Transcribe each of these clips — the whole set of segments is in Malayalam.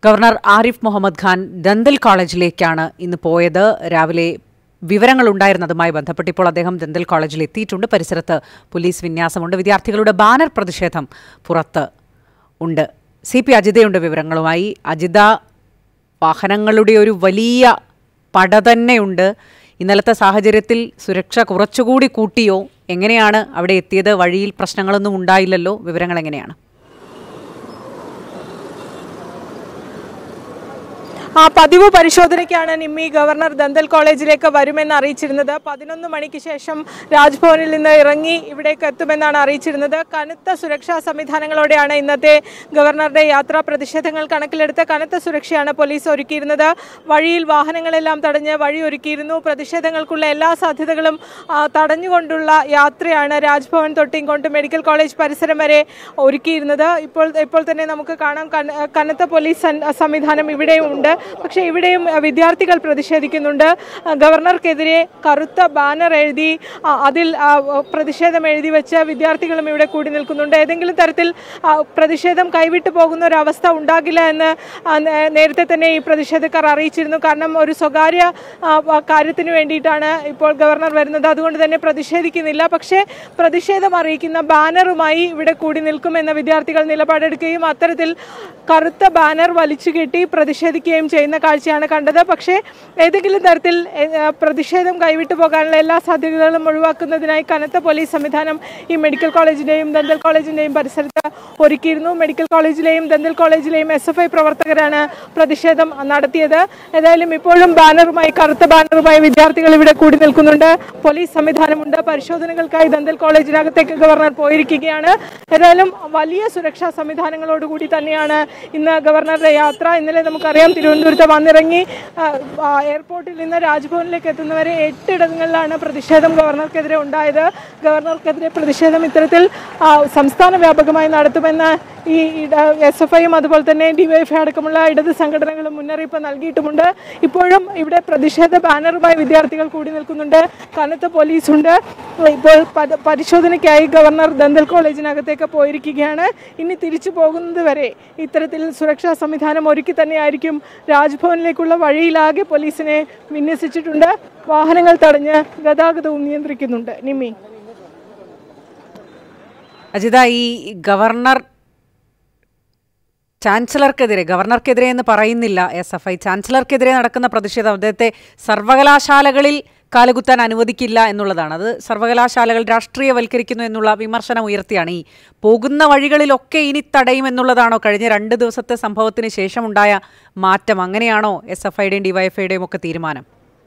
ഗവർണർ ആരിഫ് മുഹമ്മദ് ഖാൻ ദന്തൽ കോളേജിലേക്കാണ് ഇന്ന് പോയത് രാവിലെ വിവരങ്ങൾ ഉണ്ടായിരുന്നതുമായി ബന്ധപ്പെട്ട് ഇപ്പോൾ അദ്ദേഹം ദന്തൽ കോളേജിൽ എത്തിയിട്ടുണ്ട് പരിസരത്ത് പോലീസ് വിന്യാസമുണ്ട് വിദ്യാർത്ഥികളുടെ ബാനർ പ്രതിഷേധം പുറത്ത് ഉണ്ട് സി പി അജിതയുണ്ട് വിവരങ്ങളുമായി അജിത വാഹനങ്ങളുടെ ഒരു വലിയ പട തന്നെയുണ്ട് ഇന്നലത്തെ സാഹചര്യത്തിൽ സുരക്ഷ കുറച്ചുകൂടി കൂട്ടിയോ എങ്ങനെയാണ് അവിടെ എത്തിയത് വഴിയിൽ പ്രശ്നങ്ങളൊന്നും ഉണ്ടായില്ലല്ലോ വിവരങ്ങൾ എങ്ങനെയാണ് ആ പതിവ് പരിശോധനയ്ക്കാണ് നിമ്മി ഗവർണർ ദന്തൽ കോളേജിലേക്ക് വരുമെന്ന് അറിയിച്ചിരുന്നത് പതിനൊന്ന് മണിക്ക് ശേഷം രാജ്ഭവനിൽ നിന്ന് ഇറങ്ങി ഇവിടേക്ക് എത്തുമെന്നാണ് അറിയിച്ചിരുന്നത് കനത്ത സുരക്ഷാ സംവിധാനങ്ങളോടെയാണ് ഇന്നത്തെ ഗവർണറുടെ യാത്രാ പ്രതിഷേധങ്ങൾ കണക്കിലെടുത്ത് കനത്ത സുരക്ഷയാണ് പോലീസ് ഒരുക്കിയിരുന്നത് വഴിയിൽ വാഹനങ്ങളെല്ലാം തടഞ്ഞ് വഴി ഒരുക്കിയിരുന്നു പ്രതിഷേധങ്ങൾക്കുള്ള എല്ലാ സാധ്യതകളും ആ, തടഞ്ഞുകൊണ്ടുള്ള യാത്രയാണ് രാജ്ഭവൻ തൊട്ട് ഇങ്ങോട്ട് മെഡിക്കൽ കോളേജ് പരിസരം വരെ ഒരുക്കിയിരുന്നത് ഇപ്പോൾ ഇപ്പോൾ തന്നെ നമുക്ക് കാണാം കന- കനത്ത പോലീസ് സൻ- സംവിധാനം ഇവിടെയും ഉണ്ട് പക്ഷേ ഇവിടെയും അഹ്, വിദ്യാർത്ഥികൾ പ്രതിഷേധിക്കുന്നുണ്ട് അഹ്, ഗവർണർക്കെതിരെ കറുത്ത ബാനർ എഴുതി അഹ്, അതിൽ അഹ്, പ്രതിഷേധം എഴുതി വെച്ച് വിദ്യാർത്ഥികളും ഇവിടെ കൂടി നിൽക്കുന്നുണ്ട് ഏതെങ്കിലും തരത്തിൽ അഹ്, പ്രതിഷേധം കൈവിട്ടു പോകുന്ന ഒരു അവസ്ഥ ഉണ്ടാകില്ല എന്ന് അഹ്, നേ- നേരത്തെ തന്നെ ഈ പ്രതിഷേധക്കാർ അറിയിച്ചിരുന്നു കാരണം ഒരു സ്വകാര്യ അഹ്, കാര്യത്തിന് വേണ്ടിയിട്ടാണ് ഇപ്പോൾ ഗവർണർ വരുന്നത് അതുകൊണ്ട് തന്നെ പ്രതിഷേധിക്കുന്നില്ല പക്ഷേ പ്രതിഷേധം അറിയിക്കുന്ന ബാനറുമായി ഇവിടെ കൂടി നിൽക്കുമെന്ന വിദ്യാർത്ഥികൾ നിലപാടെടുക്കുകയും അത്തരത്തിൽ കറുത്ത ബാനർ വലിച്ചു കെട്ടി പ്രതിഷേധിക്കുകയും ചെയ്യുന്ന കാഴ്ചയാണ് കണ്ടത് പക്ഷേ ഏതെങ്കിലും തരത്തിൽ എ, ആ, പ്രതിഷേധം കൈവിട്ടു പോകാനുള്ള എല്ലാ സാധ്യതകളും ഒഴിവാക്കുന്നതിനായി കനത്ത പോലീസ് സംവിധാനം ഈ മെഡിക്കൽ കോളേജിന്റെയും ദന്തൽ കോളേജിന്റെയും പരിസരത്ത് ഒരുക്കിയിരുന്നു മെഡിക്കൽ കോളേജിലെയും ദന്തൽ കോളേജിലെയും എസ് എഫ് ഐ പ്രവർത്തകരാണ് പ്രതിഷേധം നടത്തിയത് ഏതായാലും ഇപ്പോഴും ബാനറുമായി കറുത്ത ബാനറുമായി വിദ്യാർത്ഥികൾ ഇവിടെ കൂടി നിൽക്കുന്നുണ്ട് പോലീസ് സംവിധാനമുണ്ട് പരിശോധനകൾക്കായി ദന്തൽ കോളേജിനകത്തേക്ക് ഗവർണർ പോയിരിക്കുകയാണ് ഏതായാലും വലിയ സുരക്ഷാ സംവിധാനങ്ങളോടുകൂടി തന്നെയാണ് ഇന്ന് ഗവർണറുടെ യാത്ര ഇന്നലെ നമുക്കറിയാം തിരുവനന്തപുരത്ത് വന്നിറങ്ങി ആ, ആ, എയർപോർട്ടിൽ നിന്ന് രാജ്ഭവനിലേക്ക് എത്തുന്നവരെ എട്ടിടങ്ങളിലാണ് പ്രതിഷേധം ഗവർണർക്കെതിരെ ഉണ്ടായത് ഗവർണർക്കെതിരെ പ്രതിഷേധം ഇത്തരത്തിൽ ആ, സംസ്ഥാന വ്യാപകമായി നടത്തുമെന്ന് ഈ എസ് എഫ് ഐയും അതുപോലെ തന്നെ ഡിവൈഎഫ്ഐ അടക്കമുള്ള ഇടത് സംഘടനകളും മുന്നറിയിപ്പ് നൽകിയിട്ടുമുണ്ട് ഇപ്പോഴും ഇവിടെ പ്രതിഷേധ ബാനറുമായി വിദ്യാർത്ഥികൾ കൂടി നിൽക്കുന്നുണ്ട് കനത്ത പോലീസുണ്ട് ഇപ്പോൾ പത- പരിശോധനയ്ക്കായി ഗവർണർ ദന്തൽ കോളേജിനകത്തേക്ക് പോയിരിക്കുകയാണ് ഇനി തിരിച്ചു പോകുന്നത് വരെ ഇത്തരത്തിൽ സുരക്ഷാ സംവിധാനം ഒരുക്കി തന്നെയായിരിക്കും രാജ്ഭവനിലേക്കുള്ള വഴിയിലാകെ പോലീസിനെ വിന്യസിച്ചിട്ടുണ്ട് വാഹനങ്ങൾ തടഞ്ഞ് ഗതാഗതവും നിയന്ത്രിക്കുന്നുണ്ട് നിമ്മി അജിത ഈ ഗവർണർ ചാൻസലർക്കെതിരെ ഗവർണർക്കെതിരെ എന്ന് പറയുന്നില്ല എസ് എഫ് ഐ ചാൻസലർക്കെതിരെ നടക്കുന്ന പ്രതിഷേധം അദ്ദേഹത്തെ സർവകലാശാലകളിൽ കാലുകുത്താൻ അനുവദിക്കില്ല എന്നുള്ളതാണ് അത് സർവകലാശാലകൾ രാഷ്ട്രീയവൽക്കരിക്കുന്നു എന്നുള്ള വിമർശനം ഉയർത്തിയാണ് ഈ പോകുന്ന വഴികളിലൊക്കെ ഇനി തടയുമെന്നുള്ളതാണോ കഴിഞ്ഞ രണ്ട് ദിവസത്തെ സംഭവത്തിന് ശേഷമുണ്ടായ മാറ്റം അങ്ങനെയാണോ എസ് എഫ് ഐയുടെയും ഡിവൈഎഫ്ഐയുടെയും ഒക്കെ തീരുമാനം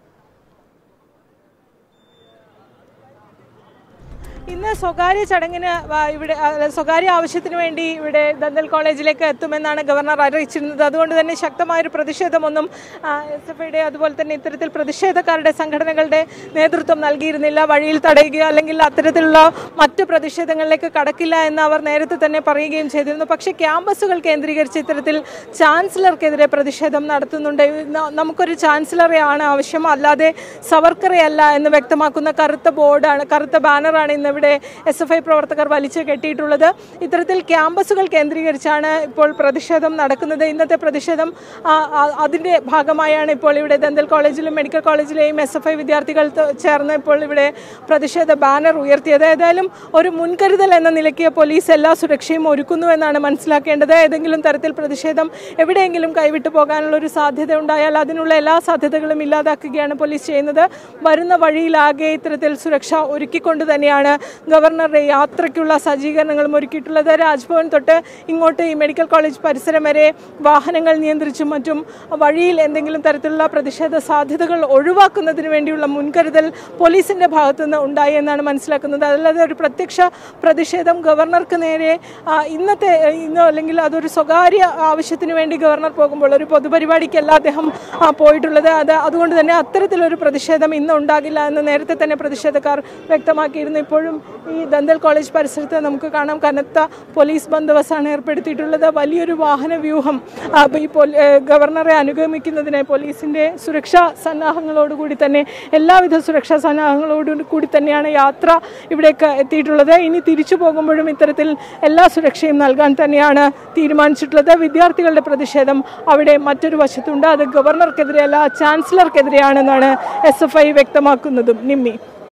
ഇന്ന് സ്വകാര്യ ചടങ്ങിന് വ- ഇവിടെ അല്ല, സ്വകാര്യ ആവശ്യത്തിന് വേണ്ടി ഇവിടെ ദന്തൽ കോളേജിലേക്ക് എത്തുമെന്നാണ് ഗവർണർ അറിയിച്ചിരുന്നത് അതുകൊണ്ട് തന്നെ ശക്തമായൊരു പ്രതിഷേധമൊന്നും എസ് എഫ് ഐയുടെ അതുപോലെ തന്നെ ഇത്തരത്തിൽ പ്രതിഷേധക്കാരുടെ സംഘടനകളുടെ നേതൃത്വം നൽകിയിരുന്നില്ല വഴിയിൽ തടയുകയോ അല്ലെങ്കിൽ അത്തരത്തിലുള്ള മറ്റു പ്രതിഷേധങ്ങളിലേക്ക് കടക്കില്ല എന്ന് അവർ നേരത്തെ തന്നെ പറയുകയും ചെയ്തിരുന്നു പക്ഷേ ക്യാമ്പസുകൾ കേന്ദ്രീകരിച്ച് ഇത്തരത്തിൽ ചാൻസലർക്കെതിരെ പ്രതിഷേധം നടത്തുന്നുണ്ട് ന- നമുക്കൊരു ചാൻസലറെയാണ് ആവശ്യം അല്ലാതെ സവർക്കറെ അല്ല എന്ന് വ്യക്തമാക്കുന്ന കറുത്ത ബോർഡാണ് കറുത്ത ബാനറാണ് ഇന്ന് ഇവിടെ എസ് എഫ് ഐ പ്രവർത്തകർ വലിച്ചു കെട്ടിയിട്ടുള്ളത് ഇത്തരത്തിൽ ക്യാമ്പസുകൾ കേന്ദ്രീകരിച്ചാണ് ഇപ്പോൾ പ്രതിഷേധം നടക്കുന്നത് ഇന്നത്തെ പ്രതിഷേധം ആ, ആ, അതിന്റെ ഭാഗമായാണ് ഇപ്പോൾ ഇവിടെ ദന്തൽ കോളേജിലും മെഡിക്കൽ കോളേജിലെയും എസ് എഫ് ഐ വിദ്യാർത്ഥികൾ ത- ചേർന്ന് ഇപ്പോൾ ഇവിടെ പ്രതിഷേധ ബാനർ ഉയർത്തിയത് ഏതായാലും ഒരു മുൻകരുതൽ എന്ന നിലയ്ക്ക് പോലീസ് എല്ലാ സുരക്ഷയും ഒരുക്കുന്നു എന്നാണ് മനസ്സിലാക്കേണ്ടത് ഏതെങ്കിലും തരത്തിൽ പ്രതിഷേധം എവിടെയെങ്കിലും കൈവിട്ടു പോകാനുള്ള ഒരു സാധ്യത ഉണ്ടായാൽ അതിനുള്ള എല്ലാ സാധ്യതകളും ഇല്ലാതാക്കുകയാണ് പോലീസ് ചെയ്യുന്നത് വരുന്ന വഴിയിലാകെ ഇത്തരത്തിൽ സുരക്ഷ ഒരുക്കിക്കൊണ്ട് തന്നെയാണ് ഗവർണറുടെ യാത്രയ്ക്കുള്ള സജ്ജീകരണങ്ങളും ഒരുക്കിയിട്ടുള്ളത് രാജ്ഭവൻ തൊട്ട് ഇങ്ങോട്ട് ഈ മെഡിക്കൽ കോളേജ് പരിസരം വരെ വാഹനങ്ങൾ നിയന്ത്രിച്ചും മറ്റും വഴിയിൽ എന്തെങ്കിലും തരത്തിലുള്ള പ്രതിഷേധ സാധ്യതകൾ ഒഴിവാക്കുന്നതിന് വേണ്ടിയുള്ള മുൻകരുതൽ പോലീസിന്റെ ഭാഗത്തുനിന്ന് ഉണ്ടായി എന്നാണ് മനസ്സിലാക്കുന്നത് അതല്ലാതെ ഒരു പ്രത്യക്ഷ പ്രതിഷേധം ഗവർണർക്ക് നേരെ ആ, ഇന്നത്തെ ഇന്നോ അല്ലെങ്കിൽ അതൊരു സ്വകാര്യ ആവശ്യത്തിന് വേണ്ടി ഗവർണർ പോകുമ്പോൾ ഒരു പൊതുപരിപാടിക്കല്ല അദ്ദേഹം ആ, പോയിട്ടുള്ളത് അത് അതുകൊണ്ട് തന്നെ അത്തരത്തിലൊരു പ്രതിഷേധം ഇന്ന് ഉണ്ടാകില്ല എന്ന് നേരത്തെ തന്നെ പ്രതിഷേധക്കാർ വ്യക്തമാക്കിയിരുന്നു ഇപ്പോഴും ഈ ദന്തൽ കോളേജ് പരിസരത്ത് നമുക്ക് കാണാം കനത്ത പോലീസ് ബന്ദോബസ്താണ് ഏർപ്പെടുത്തിയിട്ടുള്ളത് വലിയൊരു വാഹന വ്യൂഹം ആ, ഈ പോലീ- ഏ, ഗവർണറെ അനുഗമിക്കുന്നതിന് പോലീസിൻ്റെ സുരക്ഷാ സന്നാഹങ്ങളോടുകൂടി തന്നെ എല്ലാവിധ സുരക്ഷാ സന്നാഹങ്ങളോടും കൂടി തന്നെയാണ് യാത്ര ഇവിടേക്ക് എത്തിയിട്ടുള്ളത് ഇനി തിരിച്ചു പോകുമ്പോഴും ഇത്തരത്തിൽ എല്ലാ സുരക്ഷയും നൽകാൻ തന്നെയാണ് തീരുമാനിച്ചിട്ടുള്ളത് വിദ്യാർത്ഥികളുടെ പ്രതിഷേധം അവിടെ മറ്റൊരു വശത്തുണ്ട് അത് ഗവർണർക്കെതിരെയല്ല ചാൻസലർക്കെതിരെയാണെന്നാണ് എസ് എഫ് ഐ വ്യക്തമാക്കുന്നതും നിമ്മി